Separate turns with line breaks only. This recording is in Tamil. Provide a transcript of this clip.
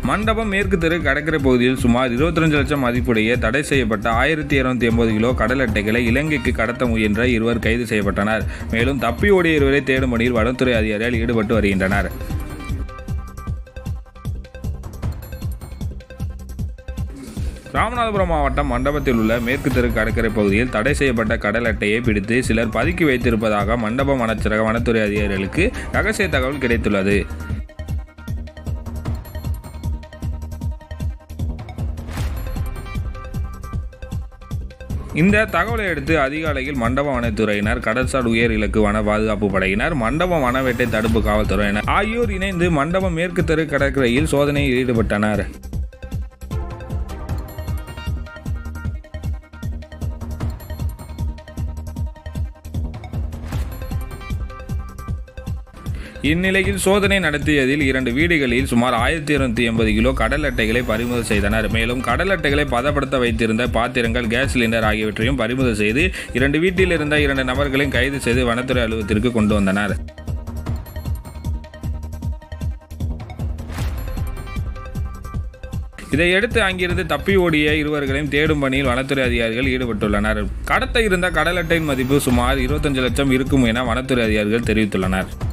மண்டபம் மேற்கு தெரு கடற்கரை பகுதியில் சுமார் 22 லட்சம் மதிப்புடைய தடை செய்யப்பட்ட ஆயிரத்தி இருநூத்தி எண்பது கிலோ கடல் அட்டைகளை இலங்கைக்கு கடத்த முயன்ற இருவர் கைது செய்யப்பட்டனர் மேலும் தப்பி ஓடிய இருவரை தேடும் பணியில் வனத்துறை அதிகாரிகள் ஈடுபட்டு வருகின்றனர் ராமநாதபுரம் மாவட்டம் மண்டபத்தில் உள்ள மேற்கு தெரு கடற்கரை பகுதியில் தடை செய்யப்பட்ட கடல் அட்டையை பிடித்து சிலர் பதுக்கி வைத்திருப்பதாக மண்டபம் வனச்சரக வனத்துறை அதிகாரிகளுக்கு ரகசிய தகவல் கிடைத்துள்ளது இந்த தகவலை அடுத்து அதிகாலையில் மண்டப வனத்துறையினர் கடற்சார் உயர் இலக்கு வன பாதுகாப்பு படையினர் மண்டபம் வனவேட்டை தடுப்பு காவல்துறையினர் ஆகியோர் இணைந்து மண்டபம் மேற்கு தெரு கடற்கரையில் சோதனையில் ஈடுபட்டனர் இந்நிலையில் சோதனை நடத்தியதில் இரண்டு வீடுகளில் சுமார் ஆயிரத்தி இருநூத்தி எண்பது கிலோ கடல் அட்டைகளை பறிமுதல் செய்தனர் மேலும் கடல் அட்டைகளை பதப்படுத்த வைத்திருந்த பாத்திரங்கள் கேஸ் சிலிண்டர் ஆகியவற்றையும் பறிமுதல் செய்து இரண்டு வீட்டில் இருந்த இரண்டு நபர்களையும் கைது செய்து வனத்துறை அலுவலகத்திற்கு கொண்டு வந்தனர் இதையடுத்து அங்கிருந்து தப்பி ஓடிய இருவர்களையும் தேடும் பணியில் வனத்துறை அதிகாரிகள் ஈடுபட்டுள்ளனர் கடத்த இருந்த கடல் அட்டையின் மதிப்பு சுமார் இருபத்தஞ்சு லட்சம் இருக்கும் என வனத்துறை அதிகாரிகள் தெரிவித்துள்ளனர்